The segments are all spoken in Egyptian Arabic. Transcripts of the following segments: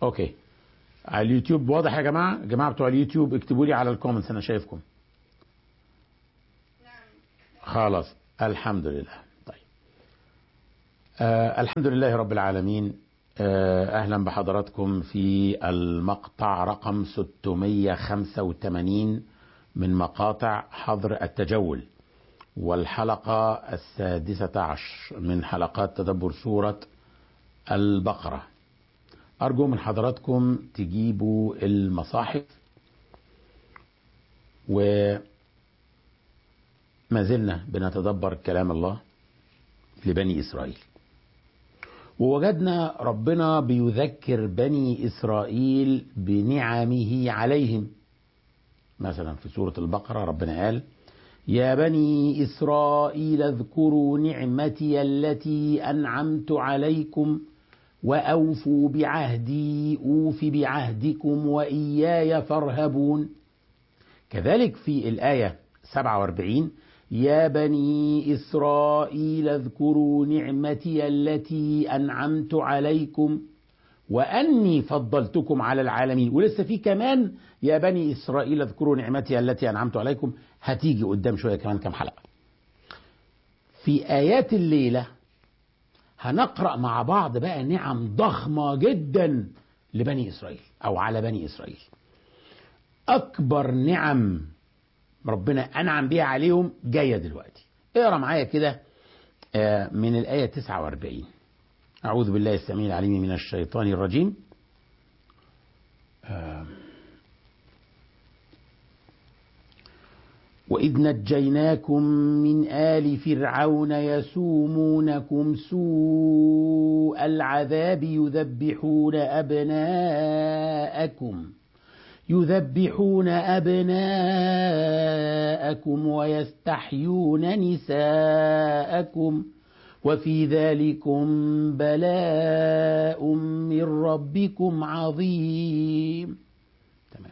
اوكي على اليوتيوب واضح يا جماعه يا جماعه بتوع اليوتيوب اكتبوا لي على الكومنتس انا شايفكم خلاص الحمد لله طيب آه الحمد لله رب العالمين آه اهلا بحضراتكم في المقطع رقم 685 من مقاطع حظر التجول والحلقة السادسة عشر من حلقات تدبر سورة البقرة أرجو من حضراتكم تجيبوا المصاحف وما زلنا بنتدبر كلام الله لبني إسرائيل ووجدنا ربنا بيذكر بني إسرائيل بنعمه عليهم مثلا في سورة البقرة ربنا قال يا بني إسرائيل اذكروا نعمتي التي أنعمت عليكم وأوفوا بعهدي أوف بعهدكم وإياي فارهبون كذلك في الآية 47 يا بني إسرائيل اذكروا نعمتي التي أنعمت عليكم وأني فضلتكم على العالمين ولسه في كمان يا بني إسرائيل اذكروا نعمتي التي أنعمت عليكم هتيجي قدام شوية كمان كم حلقة في آيات الليلة هنقرأ مع بعض بقى نعم ضخمة جدا لبني إسرائيل أو على بني إسرائيل أكبر نعم ربنا أنعم بها عليهم جاية دلوقتي اقرأ معايا كده من الآية 49 أعوذ بالله السميع العليم من الشيطان الرجيم وإذ نجيناكم من آل فرعون يسومونكم سوء العذاب يذبحون أبناءكم يذبحون أبناءكم ويستحيون نساءكم وفي ذلكم بلاء من ربكم عظيم تمام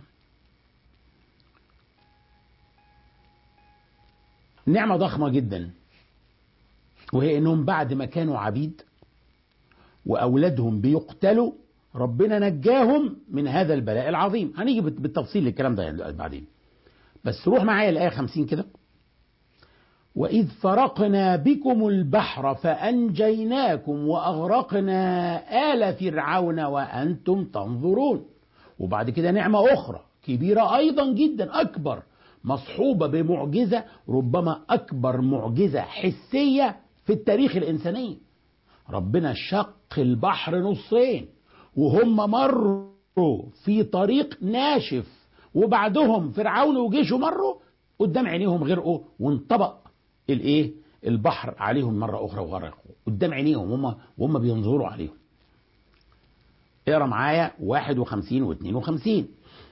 نعمة ضخمة جدا وهي انهم بعد ما كانوا عبيد واولادهم بيقتلوا ربنا نجاهم من هذا البلاء العظيم هنيجي بالتفصيل للكلام ده يعني بعدين بس روح معايا الآية 50 كده وإذ فرقنا بكم البحر فأنجيناكم وأغرقنا آل فرعون وأنتم تنظرون وبعد كده نعمة أخرى كبيرة أيضا جدا أكبر مصحوبة بمعجزة ربما أكبر معجزة حسية في التاريخ الإنساني ربنا شق البحر نصين وهم مروا في طريق ناشف وبعدهم فرعون وجيشه مروا قدام عينيهم غرقوا وانطبق الايه البحر عليهم مره اخرى وغرقوا قدام عينيهم هم وهم بينظروا عليهم اقرا معايا 51 و 52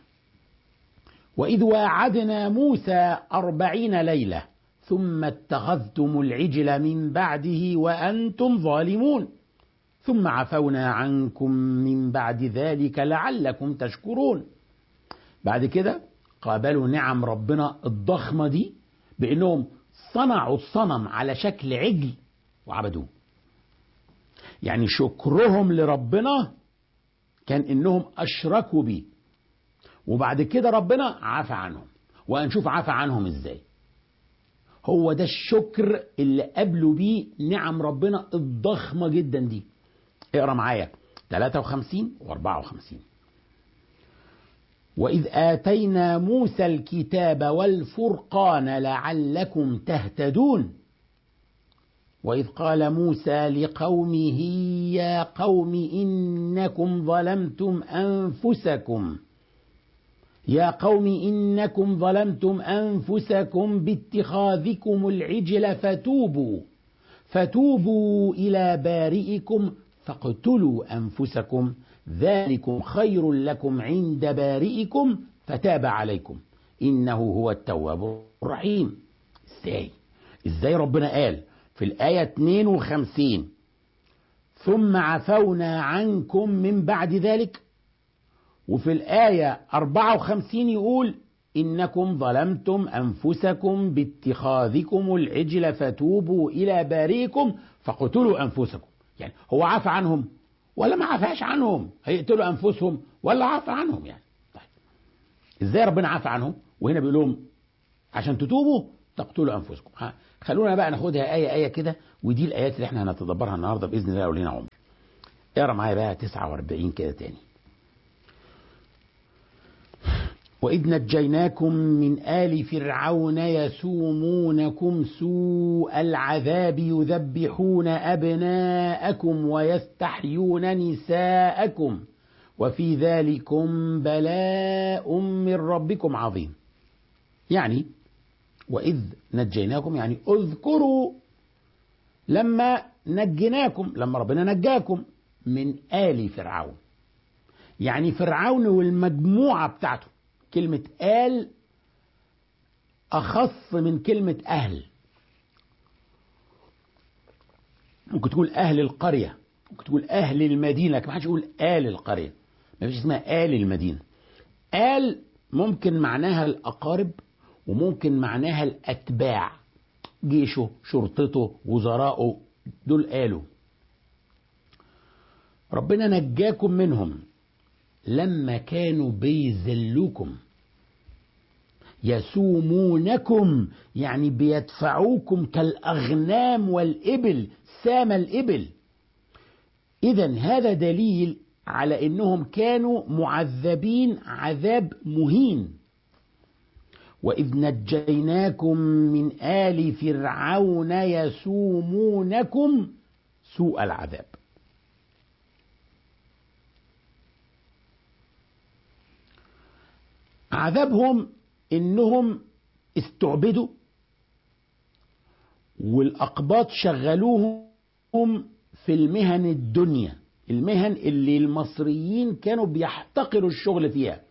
وإذ واعدنا موسى أربعين ليلة ثم اتخذتم العجل من بعده وأنتم ظالمون ثم عفونا عنكم من بعد ذلك لعلكم تشكرون بعد كده قابلوا نعم ربنا الضخمة دي بأنهم صنعوا الصنم على شكل عجل وعبدوه يعني شكرهم لربنا كان انهم اشركوا بيه وبعد كده ربنا عفى عنهم وهنشوف عفى عنهم ازاي هو ده الشكر اللي قابلوا بيه نعم ربنا الضخمة جدا دي اقرا معايا 53 و 54 وإذ آتينا موسى الكتاب والفرقان لعلكم تهتدون وإذ قال موسى لقومه يا قوم إنكم ظلمتم أنفسكم يا قوم إنكم ظلمتم أنفسكم باتخاذكم العجل فتوبوا فتوبوا إلى بارئكم فاقتلوا أنفسكم ذلكم خير لكم عند بارئكم فتاب عليكم إنه هو التواب الرحيم إزاي إزاي ربنا قال في الآية 52 ثم عفونا عنكم من بعد ذلك وفي الآية 54 يقول إنكم ظلمتم أنفسكم باتخاذكم العجل فتوبوا إلى بارئكم فاقتلوا أنفسكم يعني هو عفى عنهم ولا ما عفاش عنهم هيقتلوا انفسهم ولا عفى عنهم يعني طيب ازاي ربنا عفى عنهم وهنا بيقول لهم عشان تتوبوا تقتلوا انفسكم ها خلونا بقى ناخدها ايه ايه كده ودي الايات اللي احنا هنتدبرها النهارده باذن الله ولينا عمر اقرا معايا بقى 49 كده تاني وإذ نجيناكم من آل فرعون يسومونكم سوء العذاب يذبحون أبناءكم ويستحيون نساءكم وفي ذلكم بلاء من ربكم عظيم يعني وإذ نجيناكم يعني اذكروا لما نجيناكم لما ربنا نجاكم من آل فرعون يعني فرعون والمجموعة بتاعته كلمة آل أخص من كلمة أهل ممكن تقول أهل القرية ممكن تقول أهل المدينة لكن ما حدش يقول آل القرية ما فيش اسمها آل المدينة آل ممكن معناها الأقارب وممكن معناها الأتباع جيشه شرطته وزراءه دول قالوا ربنا نجاكم منهم لما كانوا بيذلوكم يسومونكم يعني بيدفعوكم كالأغنام والإبل سام الإبل إذا هذا دليل على أنهم كانوا معذبين عذاب مهين وإذ نجيناكم من آل فرعون يسومونكم سوء العذاب عذابهم انهم استعبدوا والاقباط شغلوهم في المهن الدنيا المهن اللي المصريين كانوا بيحتقروا الشغل فيها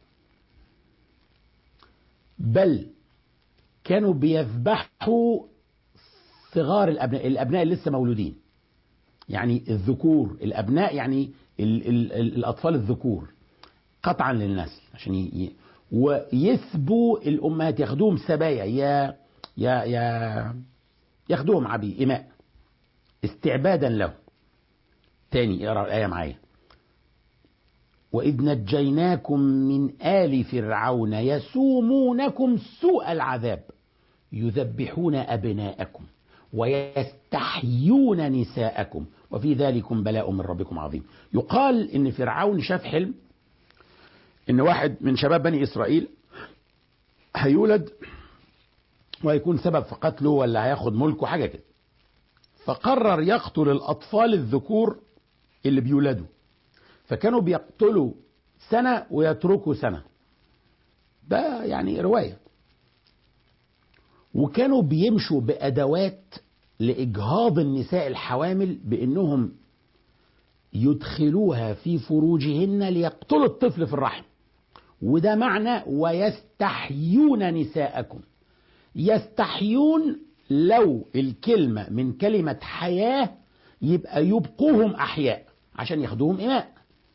بل كانوا بيذبحوا صغار الابناء الابناء اللي لسه مولودين يعني الذكور الابناء يعني ال ال ال الاطفال الذكور قطعا للنسل عشان ي... ويسبوا الامهات ياخدوهم سبايا يا يا يا ياخدوهم عبي اماء استعبادا له تاني اقرا الايه معايا واذ نجيناكم من ال فرعون يسومونكم سوء العذاب يذبحون ابناءكم ويستحيون نساءكم وفي ذلكم بلاء من ربكم عظيم يقال ان فرعون شاف حلم ان واحد من شباب بني اسرائيل هيولد وهيكون سبب في قتله ولا هياخد ملكه حاجه كده فقرر يقتل الاطفال الذكور اللي بيولدوا فكانوا بيقتلوا سنه ويتركوا سنه ده يعني روايه وكانوا بيمشوا بادوات لاجهاض النساء الحوامل بانهم يدخلوها في فروجهن ليقتلوا الطفل في الرحم وده معنى ويستحيون نساءكم يستحيون لو الكلمة من كلمة حياة يبقى يبقوهم أحياء عشان ياخدوهم إماء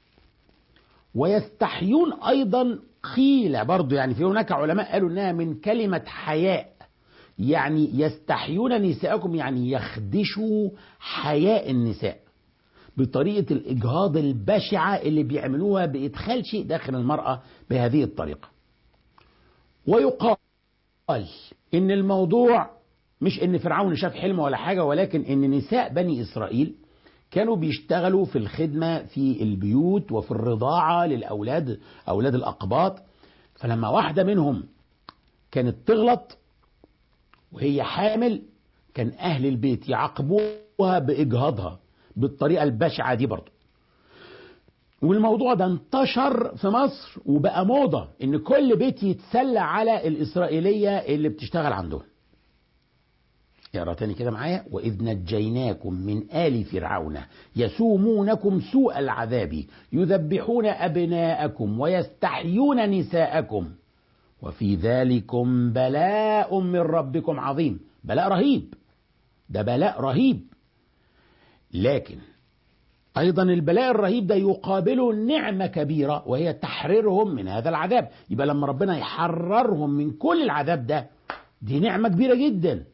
ويستحيون أيضا قيل برضو يعني في هناك علماء قالوا إنها من كلمة حياء يعني يستحيون نساءكم يعني يخدشوا حياء النساء بطريقة الإجهاض البشعة اللي بيعملوها بإدخال شيء داخل المرأة بهذه الطريقة ويقال إن الموضوع مش إن فرعون شاف حلم ولا حاجة ولكن إن نساء بني إسرائيل كانوا بيشتغلوا في الخدمة في البيوت وفي الرضاعة للأولاد أولاد الأقباط فلما واحدة منهم كانت تغلط وهي حامل كان أهل البيت يعاقبوها بإجهاضها بالطريقة البشعة دي برضه والموضوع ده انتشر في مصر وبقى موضة ان كل بيت يتسلى على الإسرائيلية اللي بتشتغل عندهم اقرا تاني كده معايا وإذ نجيناكم من آل فرعون يسومونكم سوء العذاب يذبحون أبناءكم ويستحيون نساءكم وفي ذلكم بلاء من ربكم عظيم بلاء رهيب ده بلاء رهيب لكن ايضا البلاء الرهيب ده يقابله نعمه كبيره وهي تحريرهم من هذا العذاب يبقى لما ربنا يحررهم من كل العذاب ده دي نعمه كبيره جدا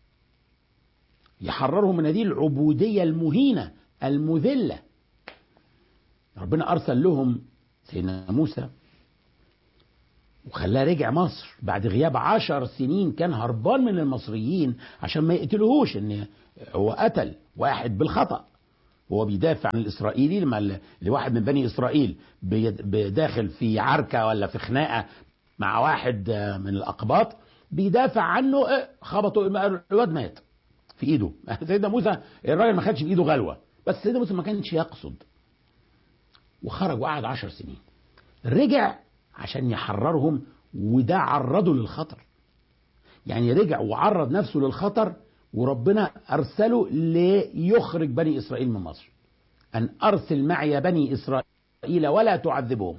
يحررهم من هذه العبوديه المهينه المذله ربنا أرسل لهم سيدنا موسى وخلاه رجع مصر بعد غياب عشر سنين كان هربان من المصريين عشان ما يقتلوهوش ان هو قتل واحد بالخطأ هو بيدافع عن الاسرائيلي لما لواحد من بني اسرائيل داخل في عركه ولا في خناقه مع واحد من الاقباط بيدافع عنه خبطه الواد مات في ايده سيدنا موسى الراجل ما خدش في ايده غلوه بس سيدنا موسى ما كانش يقصد وخرج وقعد عشر سنين رجع عشان يحررهم وده عرضه للخطر يعني رجع وعرض نفسه للخطر وربنا أرسله ليخرج بني إسرائيل من مصر أن أرسل معي بني إسرائيل ولا تعذبهم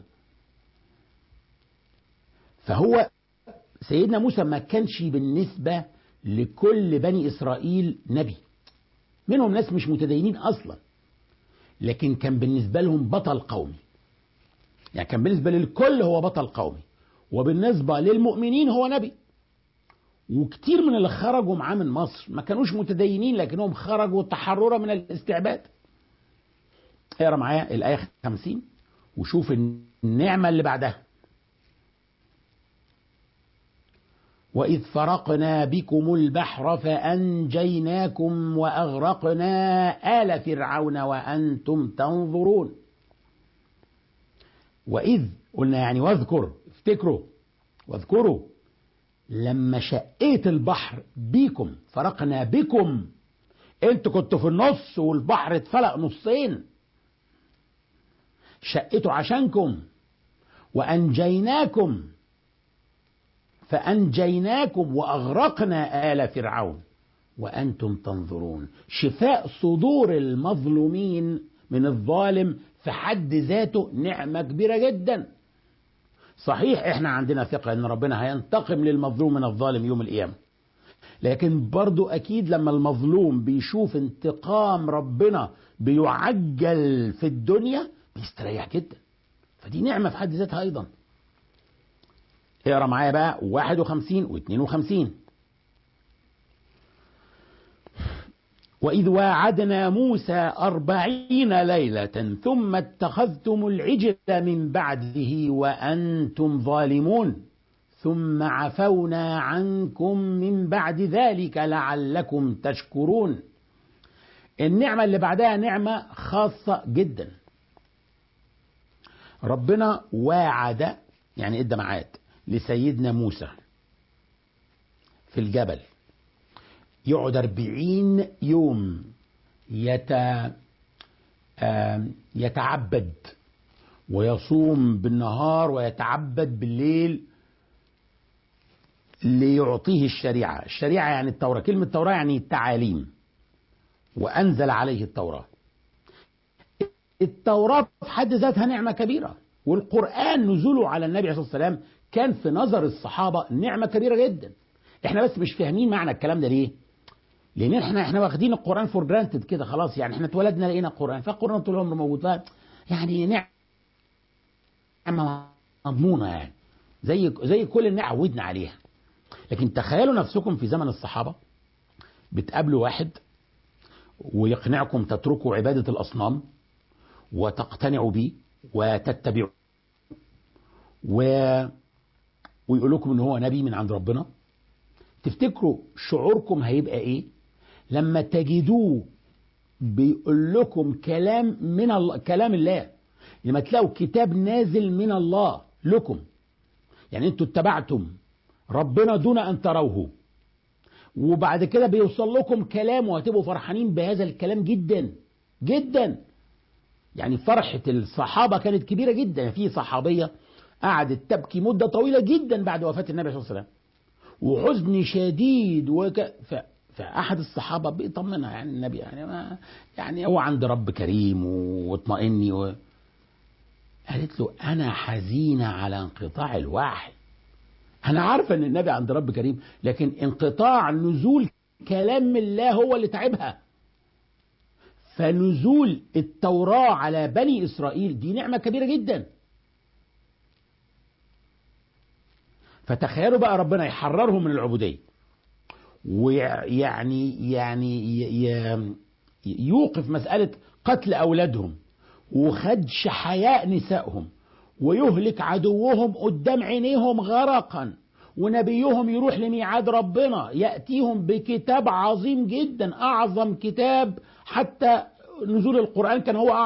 فهو سيدنا موسى ما كانش بالنسبة لكل بني إسرائيل نبي منهم ناس مش متدينين أصلا لكن كان بالنسبة لهم بطل قومي يعني كان بالنسبة للكل هو بطل قومي وبالنسبة للمؤمنين هو نبي وكتير من اللي خرجوا معاه من مصر ما كانوش متدينين لكنهم خرجوا تحررا من الاستعباد اقرا معايا الآية 50 وشوف النعمة اللي بعدها وإذ فرقنا بكم البحر فأنجيناكم وأغرقنا آل فرعون وأنتم تنظرون وإذ قلنا يعني واذكر افتكروا واذكروا لما شقيت البحر بيكم فرقنا بكم انتوا كنتوا في النص والبحر اتفلق نصين شقيته عشانكم وأنجيناكم فأنجيناكم وأغرقنا آل فرعون وأنتم تنظرون شفاء صدور المظلومين من الظالم في حد ذاته نعمة كبيرة جدا صحيح احنا عندنا ثقة ان ربنا هينتقم للمظلوم من الظالم يوم القيامة لكن برضو اكيد لما المظلوم بيشوف انتقام ربنا بيعجل في الدنيا بيستريح جدا فدي نعمة في حد ذاتها ايضا اقرا معايا بقى 51 و 52 وإذ واعدنا موسى أربعين ليلة ثم اتخذتم العجل من بعده وأنتم ظالمون ثم عفونا عنكم من بعد ذلك لعلكم تشكرون النعمة اللي بعدها نعمة خاصة جدا ربنا واعد يعني ادى ميعاد لسيدنا موسى في الجبل يقعد أربعين يوم يت... يتعبد ويصوم بالنهار ويتعبد بالليل ليعطيه الشريعة الشريعة يعني التوراة كلمة التوراة يعني التعاليم وأنزل عليه التوراة التوراة في حد ذاتها نعمة كبيرة والقرآن نزوله على النبي عليه الصلاة والسلام كان في نظر الصحابة نعمة كبيرة جدا احنا بس مش فاهمين معنى الكلام ده ليه لان احنا احنا واخدين القران فور جرانتد كده خلاص يعني احنا اتولدنا لقينا القران فالقران طول العمر موجود يعني نعمه مضمونه يعني زي زي كل اللي عودنا عليها لكن تخيلوا نفسكم في زمن الصحابه بتقابلوا واحد ويقنعكم تتركوا عباده الاصنام وتقتنعوا بيه وتتبعوا و ويقول لكم ان هو نبي من عند ربنا تفتكروا شعوركم هيبقى ايه لما تجدوه بيقول لكم كلام من الله كلام الله لما تلاقوا كتاب نازل من الله لكم يعني انتوا اتبعتم ربنا دون ان تروه وبعد كده بيوصل لكم كلام وهتبقوا فرحانين بهذا الكلام جدا جدا يعني فرحة الصحابة كانت كبيرة جدا في صحابية قعدت تبكي مدة طويلة جدا بعد وفاة النبي صلى الله عليه وسلم وحزن شديد وك... ف... فأحد الصحابة بيطمنها يعني النبي يعني ما يعني هو عند رب كريم واطمئني و... قالت له أنا حزينة على انقطاع الوحي أنا عارفة إن النبي عند رب كريم لكن انقطاع نزول كلام الله هو اللي تعبها فنزول التوراة على بني إسرائيل دي نعمة كبيرة جدا فتخيلوا بقى ربنا يحررهم من العبودية ويعني يعني يوقف مسألة قتل أولادهم وخدش حياء نسائهم ويهلك عدوهم قدام عينيهم غرقا ونبيهم يروح لميعاد ربنا يأتيهم بكتاب عظيم جدا أعظم كتاب حتى نزول القرآن كان هو